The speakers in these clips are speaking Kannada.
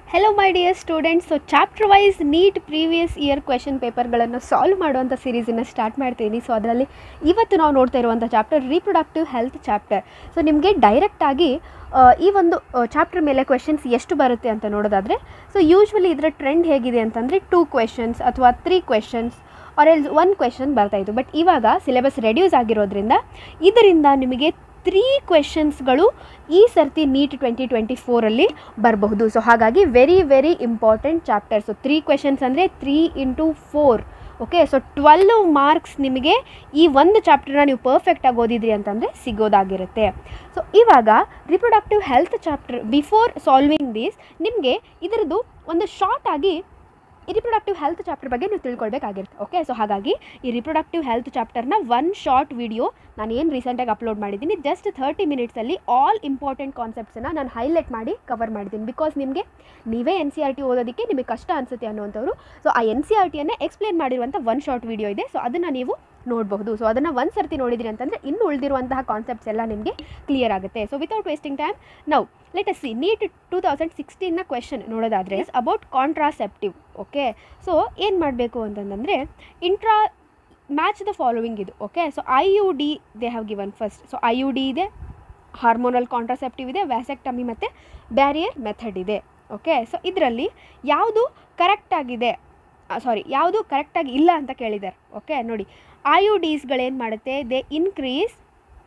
hello my dear students so chapter wise NEET previous year question ಪೇಪರ್ಗಳನ್ನು ಸಾಲ್ವ್ ಮಾಡುವಂಥ ಸೀರೀಸನ್ನು ಸ್ಟಾರ್ಟ್ ಮಾಡ್ತೀನಿ ಸೊ ಅದರಲ್ಲಿ ಇವತ್ತು ನಾವು ನೋಡ್ತಾ ಇರುವಂಥ chapter reproductive health chapter so ನಿಮಗೆ ಡೈರೆಕ್ಟಾಗಿ ಈ ಒಂದು ಚಾಪ್ಟರ್ ಮೇಲೆ ಕ್ವೆಶನ್ಸ್ ಎಷ್ಟು ಬರುತ್ತೆ ಅಂತ ನೋಡೋದಾದರೆ ಸೊ ಯೂಶ್ವಲಿ ಇದರ ಟ್ರೆಂಡ್ ಹೇಗಿದೆ ಅಂತಂದರೆ ಟೂ ಕ್ವೆಶನ್ಸ್ ಅಥವಾ three questions or else one question ಬರ್ತಾಯಿತ್ತು ಬಟ್ ಇವಾಗ ಸಿಲೆಬಸ್ ರೆಡ್ಯೂಸ್ ಆಗಿರೋದ್ರಿಂದ ಇದರಿಂದ ನಿಮಗೆ ತ್ರೀ ಕ್ವೆಶನ್ಸ್ಗಳು ಈ ಸರ್ತಿ ನೀಟ್ ಟ್ವೆಂಟಿ ಟ್ವೆಂಟಿ ಫೋರಲ್ಲಿ ಬರಬಹುದು ಸೊ ಹಾಗಾಗಿ very very important chapter so three questions ಅಂದರೆ three into four okay so twelve marks ನಿಮಗೆ ಈ ಒಂದು ಚಾಪ್ಟರ್ನ ನೀವು ಪರ್ಫೆಕ್ಟಾಗಿ ಓದಿದ್ರಿ ಅಂತಂದರೆ ಸಿಗೋದಾಗಿರುತ್ತೆ ಸೊ ಇವಾಗ reproductive health chapter before solving these ನಿಮಗೆ ಇದರದ್ದು ಒಂದು ಶಾರ್ಟ್ ಆಗಿ ಈ ರಿಪ್ರೊಡಕ್ಟಿವ್ ಹೆಲ್ತ್ ಚಾಪ್ಟರ್ ಬಗ್ಗೆ ನೀವು ತಿಳ್ಕೊಳ್ಬೇಕಾಗಿರುತ್ತೆ ಓಕೆ ಸೊ ಹಾಗಾಗಿ ಈ ರಿಪ್ರೊಡಕ್ಟಿವ್ ಹೆಲ್ತ್ ಚಾಪ್ಟರ್ನ ಒನ್ ಶಾರ್ಟ್ ವಿಡಿಯೋ ನಾನು ಏನು ರೀಸೆಂಟಾಗಿ ಅಪ್ಲೋಡ್ ಮಾಡಿದ್ದೀನಿ ಜಸ್ಟ್ ಥರ್ಟಿ ಮಿನಿಟ್ಸಲ್ಲಿ ಆಲ್ ಇಂಪಾರ್ಟೆಂಟ್ ಕಾನ್ಸೆಪ್ಟ್ಸನ್ನು ನಾನು ಹೈಲೈಟ್ ಮಾಡಿ ಕವರ್ ಮಾಡಿದ್ದೀನಿ ಬಿಕಾಸ್ ನಿಮಗೆ ನೀವೇ ಎನ್ ಸಿ ಆರ್ ಟಿ ಓದೋದಕ್ಕೆ ನಿಮಗೆ ಕಷ್ಟ ಅನಿಸುತ್ತೆ ಅನ್ನುವಂಥವ್ರು ಸೊ ಆ ಎನ್ ಸಿ ಆರ್ ಟಿಯನ್ನು ಎಕ್ಸ್ಪ್ಲೇನ್ ಮಾಡಿರುವಂಥ ಒನ್ ಶಾರ್ಟ್ ವಿಡಿಯೋ ಇದೆ ಸೊ ಅದನ್ನು ನೀವು ನೋಡಬಹುದು ಸೊ ಅದನ್ನು ಒಂದು ಸರ್ತಿ ನೋಡಿದ್ರಿ ಅಂತಂದರೆ ಇನ್ನು ಉಳಿದಿರುವಂತಹ ಕಾನ್ಸೆಪ್ಟ್ಸ್ ಎಲ್ಲ ನಿಮಗೆ ಕ್ಲಿಯರ್ ಆಗುತ್ತೆ so without wasting time now let us see NEET two thousand ಸಿಕ್ಸ್ಟೀನ್ನ ಕ್ವೆಶನ್ ನೋಡೋದಾದರೆ is about contraceptive okay so ಏನು ಮಾಡಬೇಕು ಅಂತಂದರೆ ಇಂಟ್ರಾ ಮ್ಯಾಚ್ ದ ಫಾಲೋವಿಂಗ್ ಇದು okay so I U D they have given first so I U D ಇದೆ ಹಾರ್ಮೋನಲ್ ಕಾಂಟ್ರಾಸೆಪ್ಟಿವ್ ಇದೆ ವ್ಯಾಸೆಕ್ಟಮಿ ಮತ್ತು ಬ್ಯಾರಿಯರ್ ಮೆಥಡ್ ಇದೆ ಓಕೆ ಸೊ ಇದರಲ್ಲಿ ಯಾವುದು ಕರೆಕ್ಟಾಗಿದೆ ಸಾರಿ ಯಾವುದು ಕರೆಕ್ಟಾಗಿ ಇಲ್ಲ ಅಂತ ಕೇಳಿದ್ದಾರೆ ಓಕೆ ನೋಡಿ ಐ ಯು ಡಿಸ್ಗಳೇನು ಮಾಡುತ್ತೆ they increase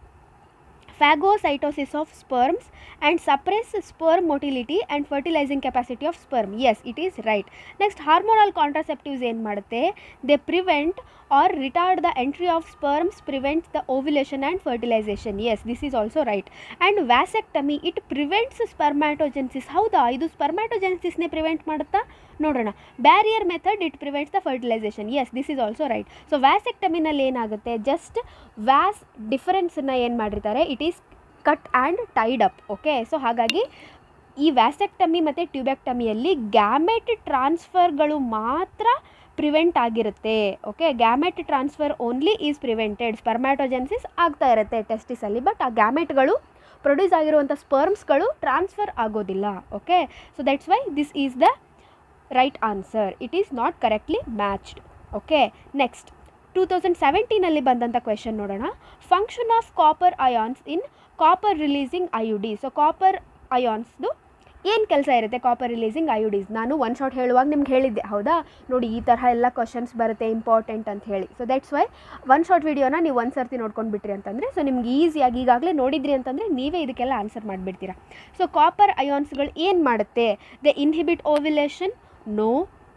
phagocytosis of sperms and suppress sperm motility and fertilizing capacity of sperm yes it is right next hormonal contraceptives ಏನು ಮಾಡುತ್ತೆ they prevent or retard the entry of sperms prevent the ovulation and fertilization yes this is also right and vasectomy it prevents spermatogenesis ಹೌದಾ ಇದು ಸ್ಪರ್ಮ್ಯಾಟೋಜೆನ್ಸಿಸ್ನೇ ಪ್ರಿವೆಂಟ್ ಮಾಡುತ್ತಾ ನೋಡೋಣ barrier method it prevents the fertilisation yes this is also right so ವ್ಯಾಸೆಕ್ಟಮಿನಲ್ಲಿ ಏನಾಗುತ್ತೆ ಜಸ್ಟ್ ವ್ಯಾಸ್ ಡಿಫರೆನ್ಸನ್ನು ಏನು ಮಾಡಿರ್ತಾರೆ it is cut and tied up okay so ಹಾಗಾಗಿ ಈ ವ್ಯಾಸೆಕ್ಟಮಿ ಮತ್ತು ಟ್ಯೂಬ್ಯಾಕ್ಟಮಿಯಲ್ಲಿ ಗ್ಯಾಮೆಟ್ ಟ್ರಾನ್ಸ್ಫರ್ಗಳು ಮಾತ್ರ ಪ್ರಿವೆಂಟ್ ಆಗಿರುತ್ತೆ okay gamete transfer only is prevented spermatogenesis ಆಗ್ತಾ ಇರುತ್ತೆ ಟೆಸ್ಟಿಸಲ್ಲಿ ಬಟ್ ಆ ಗ್ಯಾಮೆಟ್ಗಳು ಪ್ರೊಡ್ಯೂಸ್ ಆಗಿರುವಂಥ ಸ್ಪರ್ಮ್ಸ್ಗಳು ಟ್ರಾನ್ಸ್ಫರ್ ಆಗೋದಿಲ್ಲ okay so that's why this is the right answer it is not correctly matched okay next two thousand ಸೆವೆಂಟೀನಲ್ಲಿ ಬಂದಂಥ ಕ್ವೆಶನ್ ನೋಡೋಣ function of copper ions in copper releasing I U D so copper ಅಯಾನ್ಸ್ದು ಏನು ಕೆಲಸ ಇರುತ್ತೆ copper releasing I U Ds ನಾನು ಒನ್ ಶಾಟ್ ಹೇಳುವಾಗ ನಿಮ್ಗೆ ಹೇಳಿದ್ದೆ ಹೌದಾ ನೋಡಿ ಈ ತರಹ ಎಲ್ಲ ಕ್ವಶನ್ಸ್ ಬರುತ್ತೆ ಇಂಪಾರ್ಟೆಂಟ್ ಅಂತ ಹೇಳಿ so that's why one short ವಿಡಿಯೋನ ನೀವು ಒಂದು ಸರ್ತಿ ನೋಡ್ಕೊಂಡು ಬಿಟ್ರಿ ಅಂತಂದರೆ ಸೊ ನಿಮ್ಗೆ ಈಸಿಯಾಗಿ ಈಗಾಗಲೇ ನೋಡಿದ್ರಿ ಅಂತಂದರೆ ನೀವೇ ಇದಕ್ಕೆಲ್ಲ ಆನ್ಸರ್ ಮಾಡಿಬಿಡ್ತೀರಾ ಸೊ ಕಾಪರ್ ಅಯಾನ್ಸ್ಗಳು ಏನು ಮಾಡುತ್ತೆ they inhibit ovulation no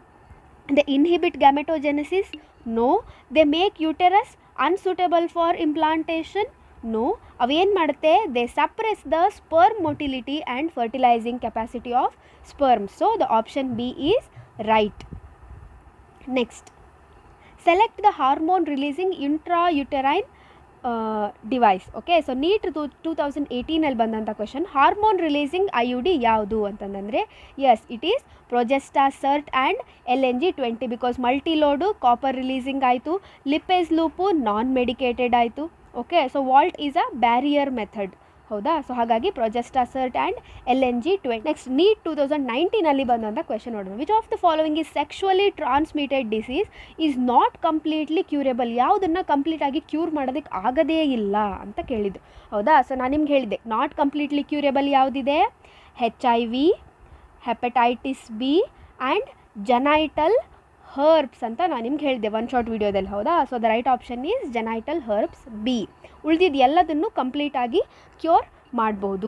they inhibit gametogenesis no they make uterus unsuitable for implantation no ಅವೇನು ಮಾಡುತ್ತೆ they suppress the sperm motility and fertilising capacity of sperm so the option B is right next select the hormone releasing intrauterine device okay so NEET to two thousand ಏಯ್ಟೀನಲ್ಲಿ ಬಂದಂಥ question hormone releasing I U D ಯಾವುದು ಅಂತಂದರೆ yes it is ಪ್ರೊಜೆಸ್ಟಾ Progestasert and L N G twenty because Multiload copper releasing ಆಯಿತು ಲಿಪೇಸ್ ಲೂಪು ನಾನ್ ಮೆಡಿಕೇಟೆಡ್ ಆಯಿತು okay so vault is a barrier method ಹೌದಾ ಸೊ ಹಾಗಾಗಿ Progestasert and L N G twenty next NEET two thousand ನೈನ್ಟೀನಲ್ಲಿ ಬಂದಂಥ ಕ್ವೆಶನ್ ನೋಡೋಣ which of the following is sexually transmitted disease is not completely curable ಯಾವುದನ್ನು ಕಂಪ್ಲೀಟಾಗಿ ಕ್ಯೂರ್ ಮಾಡೋದಕ್ಕೆ ಆಗದೇ ಇಲ್ಲ ಅಂತ ಕೇಳಿದ್ದು ಹೌದಾ ಸೊ ನಾನು ನಿಮ್ಗೆ ಹೇಳಿದ್ದೆ ನಾಟ್ ಕಂಪ್ಲೀಟ್ಲಿ ಕ್ಯೂರೇಬಲ್ ಯಾವುದಿದೆ H I V hepatitis B and genital herpes ಅಂತ ನಾನು ನಿಮ್ಗೆ ಹೇಳಿದೆ ಒನ್ ಶಾರ್ಟ್ ವೀಡಿಯೋದಲ್ಲಿ ಹೌದಾ so the right option is genital herpes B ಉಳಿದಿದ್ದು ಎಲ್ಲದನ್ನು ಕಂಪ್ಲೀಟಾಗಿ ಕ್ಯೂರ್ ಮಾಡ್ಬೋದು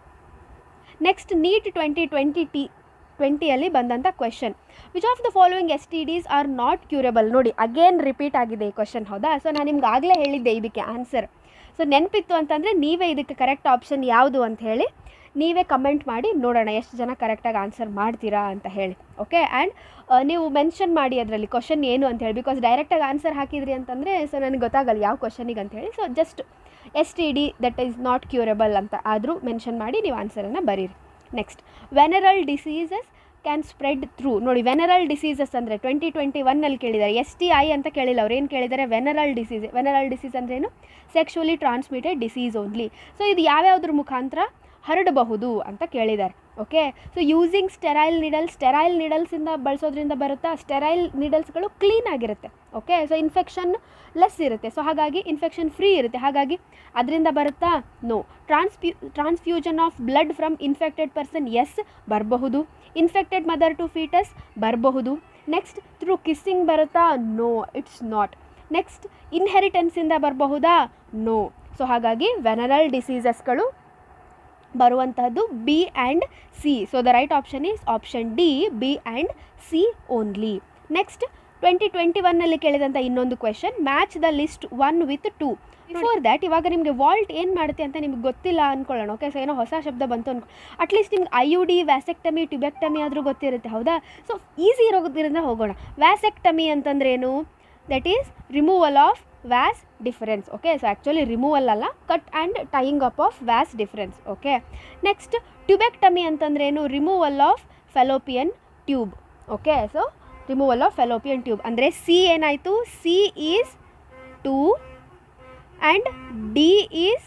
next NEET twenty twenty T ಟ್ವೆಂಟಿಯಲ್ಲಿ ಬಂದಂಥ question which of the following S T Ds are not curable ನೋಡಿ ಅಗೇನ್ ರಿಪೀಟ್ ಆಗಿದೆ ಈ ಕ್ವೆಶನ್ ಹೌದಾ ಸೊ ನಾನು ನಿಮ್ಗೆ ಆಗಲೇ ಹೇಳಿದ್ದೆ ಇದಕ್ಕೆ ಆನ್ಸರ್ ಸೊ ನೆನಪಿತ್ತು ಅಂತಂದರೆ ನೀವೇ ಇದಕ್ಕೆ ಕರೆಕ್ಟ್ ಆಪ್ಷನ್ ಯಾವುದು ಅಂತ ಹೇಳಿ ನೀವೇ ಕಮೆಂಟ್ ಮಾಡಿ ನೋಡೋಣ ಎಷ್ಟು ಜನ ಕರೆಕ್ಟಾಗಿ ಆನ್ಸರ್ ಮಾಡ್ತೀರಾ ಅಂತ ಹೇಳಿ ಓಕೆ ಆ್ಯಂಡ್ ನೀವು ಮೆನ್ಷನ್ ಮಾಡಿ ಅದರಲ್ಲಿ ಕ್ವಶನ್ ಏನು ಅಂತ ಹೇಳಿ ಬಿಕಾಸ್ ಡೈರೆಕ್ಟಾಗಿ ಆನ್ಸರ್ ಹಾಕಿದ್ರಿ ಅಂತಂದರೆ ಸೊ ನನಗೆ ಗೊತ್ತಾಗಲ್ಲ ಯಾವ ಕ್ವಶನಿಗೆ ಅಂತ ಹೇಳಿ so just S T D that is not curable ಅಂತ ಆದರೂ ಮೆನ್ಷನ್ ಮಾಡಿ ನೀವು ಆನ್ಸರನ್ನು ಬರೀರಿ next venereal diseases can spread through ನೋಡಿ ವೆನರಲ್ ಡಿಸೀಸಸ್ ಅಂದರೆ ಟ್ವೆಂಟಿ ಟ್ವೆಂಟಿ ಒನ್ನಲ್ಲಿ ಕೇಳಿದ್ದಾರೆ ಎಸ್ ಟಿ ಐ ಅಂತ ಕೇಳಿಲ್ಲ ಅವ್ರು ಏನು ಕೇಳಿದ್ದಾರೆ ವೆನರಲ್ ಡಿಸೀಸ್ ವೆನರಲ್ ಡಿಸೀಸ್ ಅಂದ್ರೇನು sexually transmitted disease only so ಇದು ಯಾವ್ಯಾವ್ದ್ರ ಮುಖಾಂತರ ಹರಡಬಹುದು ಅಂತ ಕೇಳಿದ್ದಾರೆ okay so using sterile needles sterile ನಿಡಲ್ಸಿಂದ ಬಳಸೋದ್ರಿಂದ ಬರುತ್ತಾ ಸ್ಟೆರೈಲ್ ನಿಡಲ್ಸ್ಗಳು ಕ್ಲೀನ್ ಆಗಿರುತ್ತೆ ಓಕೆ ಸೊ ಇನ್ಫೆಕ್ಷನ್ ಲೆಸ್ ಇರುತ್ತೆ ಸೊ ಹಾಗಾಗಿ ಇನ್ಫೆಕ್ಷನ್ ಫ್ರೀ ಇರುತ್ತೆ ಹಾಗಾಗಿ ಅದರಿಂದ ಬರುತ್ತಾ ನೋ ಟ್ರಾನ್ಸ್ಪ್ಯೂ transfusion of blood from infected person yes ಬರಬಹುದು ಇನ್ಫೆಕ್ಟೆಡ್ ಮದರ್ ಟು ಫೀಟಸ್ ಬರಬಹುದು ನೆಕ್ಸ್ಟ್ ಥ್ರೂ ಕಿಸ್ಸಿಂಗ್ ಬರುತ್ತಾ no it's not next ಇನ್ಹೆರಿಟೆನ್ಸಿಂದ ಬರಬಹುದಾ no so ಹಾಗಾಗಿ ವೆನರಲ್ ಡಿಸೀಸಸ್ಗಳು ಬರುವಂತಹದ್ದು B and C so the right option is option D B and C only next twenty twenty ಒನ್ನಲ್ಲಿ ಕೇಳಿದಂಥ ಇನ್ನೊಂದು question match the list one with two before that ಇವಾಗ ನಿಮಗೆ ವಾಲ್ಟ್ ಏನು ಮಾಡುತ್ತೆ ಅಂತ ನಿಮ್ಗೆ ಗೊತ್ತಿಲ್ಲ ಅಂದ್ಕೊಳ್ಳೋಣ ಓಕೆ ಸೊ ಏನೋ ಹೊಸ ಶಬ್ದ ಬಂತು ಅನ್ಕೊ ಅಟ್ಲೀಸ್ಟ್ ನಿಮ್ಗೆ I U D vasectomy tubectomy ಆದರೂ ಗೊತ್ತಿರುತ್ತೆ ಹೌದಾ ಸೊ ಈಸಿ ಇರೋದ್ರಿಂದ ಹೋಗೋಣ ವ್ಯಾಸೆಕ್ಟಮಿ ಅಂತಂದ್ರೆ ಏನು that is removal of vas deferens okay so actually removal ಅಲ್ಲ cut and tying up of vas deferens okay next tubectomy ಅಂತಂದ್ರೆ ಏನು removal of fallopian tube okay so removal of fallopian tube ಅಂದರೆ ಸಿ ಏನಾಯಿತು C is two and D is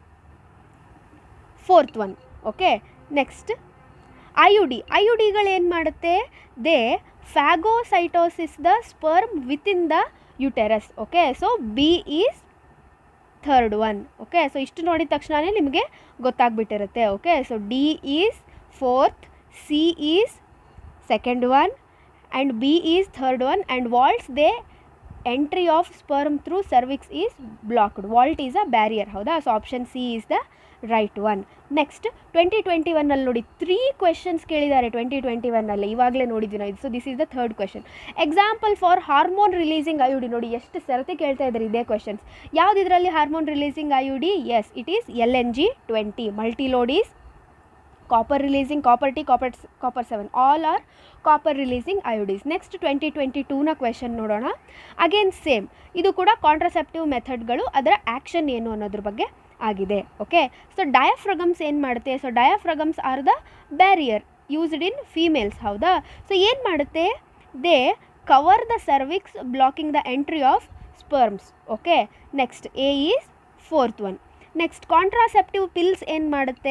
fourth one okay next I U D I U ಡಿಗಳು ಏನು ಮಾಡುತ್ತೆ they phagocytosis the sperm within the uterus okay so B is third one okay so ಇಷ್ಟು ನೋಡಿದ ತಕ್ಷಣವೇ ನಿಮಗೆ ಗೊತ್ತಾಗ್ಬಿಟ್ಟಿರುತ್ತೆ okay so D is fourth C is second one and B is third one and vaults they entry of sperm through cervix is blocked vault is a barrier ಹೌದಾ so option C is the right one next twenty twenty ಒನ್ನಲ್ಲಿ ನೋಡಿ ತ್ರೀ ಕ್ವೆಶನ್ಸ್ ಕೇಳಿದ್ದಾರೆ ಟ್ವೆಂಟಿ ಟ್ವೆಂಟಿ ಒನ್ನಲ್ಲಿ ಇವಾಗಲೇ ನೋಡಿದ್ವಿ ನಾವು so this is the third question example for hormone releasing I U D ನೋಡಿ ಎಷ್ಟು ಸರತಿ ಕೇಳ್ತಾ ಇದ್ದಾರೆ ಇದೇ ಕ್ವೆಶನ್ಸ್ ಯಾವ್ದು ಇದರಲ್ಲಿ hormone releasing I U D yes it is L N G twenty Multiload is copper releasing copper T copper copper seven all are copper releasing IUDs next twenty twenty ಟೂನ ಕ್ವೆಶನ್ ನೋಡೋಣ ಅಗೇನ್ ಸೇಮ್ ಇದು ಕೂಡ ಕಾಂಟ್ರಸೆಪ್ಟಿವ್ ಮೆಥಡ್ಗಳು ಅದರ ಆ್ಯಕ್ಷನ್ ಏನು ಅನ್ನೋದ್ರ ಬಗ್ಗೆ ಆಗಿದೆ ಓಕೆ ಸೊ ಡಯಾಫ್ರಗಮ್ಸ್ ಏನು ಮಾಡುತ್ತೆ so diaphragms are the barrier used in females ಹೌದಾ ಸೊ ಏನು ಮಾಡುತ್ತೆ they cover the cervix blocking the entry of sperms okay next A is fourth one next contraceptive pills ಏನು ಮಾಡುತ್ತೆ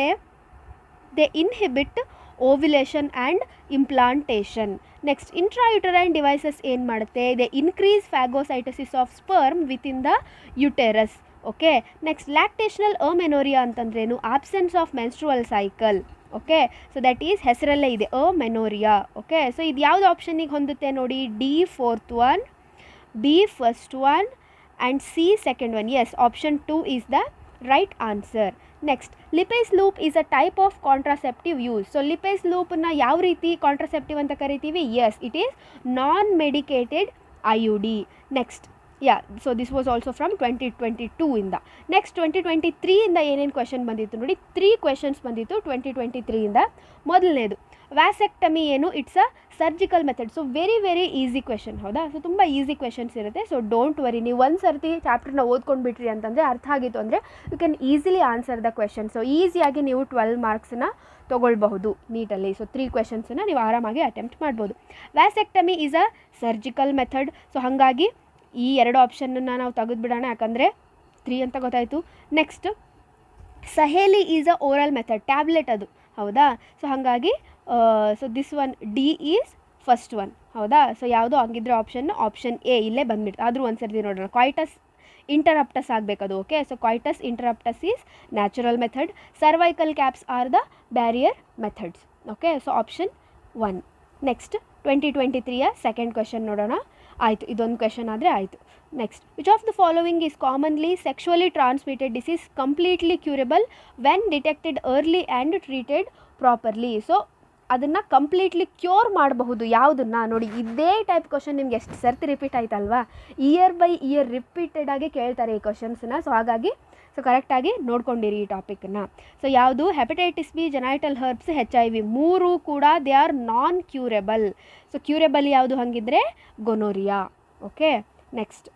they inhibit ovulation and implantation next intrauterine devices ಏನು ಮಾಡುತ್ತೆ they increase phagocytosis of sperm within the uterus okay next lactational amenorrhoea ಅಂತಂದ್ರೇನು absence of menstrual cycle okay so that is ಹೆಸರಲ್ಲೇ ಇದೆ ಅ ಮೆನೋರಿಯಾ ಓಕೆ ಸೊ ಇದು ಯಾವ್ದು ಆಪ್ಷನಿಗೆ ಹೊಂದುತ್ತೆ ನೋಡಿ D fourth one B first one and C second one yes option two is the right answer next Lippes loop is a type of contraceptive use so Lippes ಲೂಪನ್ನ ಯಾವ ರೀತಿ ಕಾಂಟ್ರಾಸೆಪ್ಟಿವ್ ಅಂತ ಕರಿತೀವಿ yes it is non medicated I U D next yeah so this was also from twenty twenty two ಇಂದ ನೆಕ್ಸ್ಟ್ ಟ್ವೆಂಟಿ ಟ್ವೆಂಟಿ ತ್ರೀಯಿಂದ ಏನೇನು ಕ್ವೆಶನ್ ಬಂದಿತ್ತು ನೋಡಿ ತ್ರೀ ಕ್ವೆಶನ್ಸ್ ಬಂದಿತ್ತು ಟ್ವೆಂಟಿ ಟ್ವೆಂಟಿ ತ್ರೀಯಿಂದ ಮೊದಲನೇದು ವ್ಯಾಸೆಕ್ಟಮಿ ಏನು it's a surgical method so very very easy question ಹೌದಾ ಸೊ ತುಂಬ ಈಸಿ ಕ್ವೆಶನ್ಸ್ ಇರುತ್ತೆ ಸೊ ಡೋಂಟ್ ವರಿ ನೀವು ಒಂದು ಸರ್ತಿ ಚಾಪ್ಟರ್ನ ಓದ್ಕೊಂಡು ಬಿಟ್ರಿ ಅಂತಂದರೆ ಅರ್ಥ ಆಗಿತ್ತು ಅಂದರೆ you can easily answer the question so ಈಸಿಯಾಗಿ ನೀವು ಟ್ವೆಲ್ ಮಾರ್ಕ್ಸನ್ನ ತೊಗೊಳ್ಬಹುದು ನೀಟಲ್ಲಿ ಸೊ ತ್ರೀ ಕ್ವೆಶನ್ಸನ್ನು ನೀವು ಆರಾಮಾಗಿ ಅಟೆಂಪ್ಟ್ ಮಾಡ್ಬೋದು vasectomy is a surgical method so ಹಾಗಾಗಿ ಈ ಎರಡು ಆಪ್ಷನನ್ನು ನಾವು ತೆಗೆದುಬಿಡೋಣ ಯಾಕಂದರೆ ತ್ರೀ ಅಂತ ಗೊತ್ತಾಯಿತು next Saheli is a oral method tablet ಅದು ಹೌದಾ ಸೊ ಹಾಗಾಗಿ so this one D is first one ಹೌದಾ ಸೊ ಯಾವುದೋ ಹಂಗಿದ್ರೆ ಆಪ್ಷನ್ ಆಪ್ಷನ್ ಎ ಇಲ್ಲೇ ಬಂದ್ಬಿಡ್ತು ಆದರೂ ಒಂದು ಸರ್ತಿ ನೋಡೋಣ ಕ್ವಾಯ್ಟಸ್ ಇಂಟರಪ್ಟಸ್ ಆಗಬೇಕದು okay so coitus interruptus is natural method cervical caps are the barrier methods okay so option one next twenty twenty ತ್ರೀಯ ಸೆಕೆಂಡ್ ಕ್ವೆಶನ್ ನೋಡೋಣ ಆಯಿತು ಇದೊಂದು ಕ್ವೆಶನ್ ಆದರೆ ಆಯಿತು next which of the following is commonly sexually transmitted disease completely curable when detected early and treated properly so ಅದನ್ನು ಕಂಪ್ಲೀಟ್ಲಿ ಕ್ಯೂರ್ ಮಾಡಬಹುದು ಯಾವುದನ್ನ ನೋಡಿ ಇದೇ ಟೈಪ್ ಕ್ವಶನ್ ನಿಮ್ಗೆ ಎಷ್ಟು ಸರ್ತಿ ರಿಪೀಟ್ ಆಯ್ತಲ್ವಾ ಇಯರ್ ಬೈ ಇಯರ್ ರಿಪೀಟೆಡ್ ಆಗಿ ಕೇಳ್ತಾರೆ ಈ ಕ್ವಶನ್ಸ್ನ ಸೊ ಹಾಗಾಗಿ ಸೊ ಕರೆಕ್ಟಾಗಿ ನೋಡ್ಕೊಂಡಿರಿ ಈ ಟಾಪಿಕನ್ನು ಸೊ ಯಾವುದು hepatitis B genital herpes H I V ಮೂರು ಕೂಡ they are non curable so curable ಯಾವುದು ಹಾಗಿದ್ರೆ ಗೊನೋರಿಯಾ ಓಕೆ ನೆಕ್ಸ್ಟ್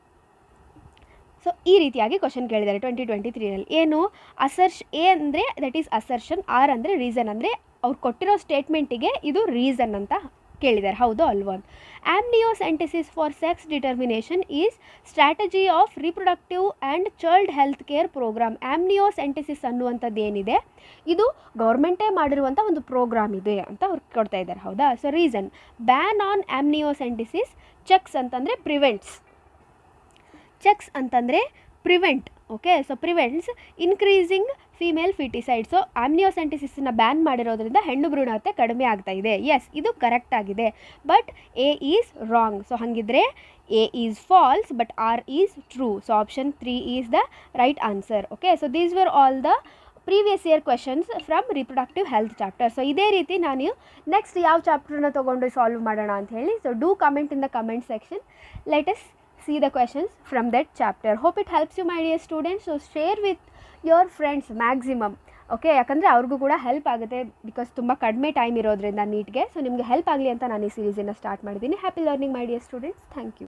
ಸೊ ಈ ರೀತಿಯಾಗಿ ಕ್ವಶನ್ ಕೇಳಿದ್ದಾರೆ ಟ್ವೆಂಟಿ ಟ್ವೆಂಟಿ ತ್ರೀನಲ್ಲಿ ಏನು ಅಸರ್ಷ್ ಎ ಅಂದರೆ ದಟ್ ಈಸ್ ಅಸರ್ಷನ್ ಆರ್ ಅಂದರೆ ರೀಸನ್ ಅಂದರೆ ಅವ್ರು ಕೊಟ್ಟಿರೋ ಸ್ಟೇಟ್ಮೆಂಟಿಗೆ ಇದು ರೀಸನ್ ಅಂತ ಕೇಳಿದ್ದಾರೆ ಹೌದು ಅಲ್ವೋ ಅಂತ amniocentesis for sex determination is strategy of reproductive and child health care programme amniocentesis ಅನ್ನುವಂಥದ್ದು ಏನಿದೆ ಇದು ಗೌರ್ಮೆಂಟೇ ಮಾಡಿರುವಂಥ ಒಂದು ಪ್ರೋಗ್ರಾಮ್ ಇದೆ ಅಂತ ಅವ್ರು ಕೊಡ್ತಾ ಇದ್ದಾರೆ ಹೌದಾ so reason ban on amniocentesis checks ಅಂತಂದರೆ ಪ್ರಿವೆಂಟ್ಸ್ ಚೆಕ್ಸ್ ಅಂತಂದರೆ prevent okay so prevents increasing female foeticide so ಆಮ್ನಿಯೋಸೆಂಟಿಸಿಸ್ನ ಬ್ಯಾನ್ ಮಾಡಿರೋದ್ರಿಂದ ಹೆಣ್ಣು ಭ್ರೂಣಹತ್ಯೆ ಕಡಿಮೆ ಆಗ್ತಾ ಇದೆ ಎಸ್ ಇದು ಕರೆಕ್ಟ್ ಆಗಿದೆ but A is wrong so ಹಾಗಿದ್ರೆ A is false but R is true so option three is the right answer okay so these were all the previous year questions from reproductive health chapter so ಇದೇ ರೀತಿ ನಾನು ನೆಕ್ಸ್ಟ್ ಯಾವ ಚಾಪ್ಟರ್ನ ತೊಗೊಂಡು ಸಾಲ್ವ್ ಮಾಡೋಣ ಅಂತ ಹೇಳಿ so do comment in the comment section let's see the questions from that chapter hope it helps you my dear students so share with your friends maximum okay ಯಾಕಂದರೆ ಅವ್ರಿಗೂ ಕೂಡ ಹೆಲ್ಪ್ ಆಗುತ್ತೆ ಬಿಕಾಸ್ ತುಂಬ ಕಡಿಮೆ ಟೈಮ್ ಇರೋದ್ರಿಂದ ನೀಟ್ಗೆ ಸೊ ನಿಮಗೆ ಹೆಲ್ಪ್ ಆಗಲಿ ಅಂತ ನಾನು ಈ ಸೀರೀಸನ್ನು ಸ್ಟಾರ್ಟ್ ಮಾಡಿದ್ದೀನಿ happy learning my dear students thank you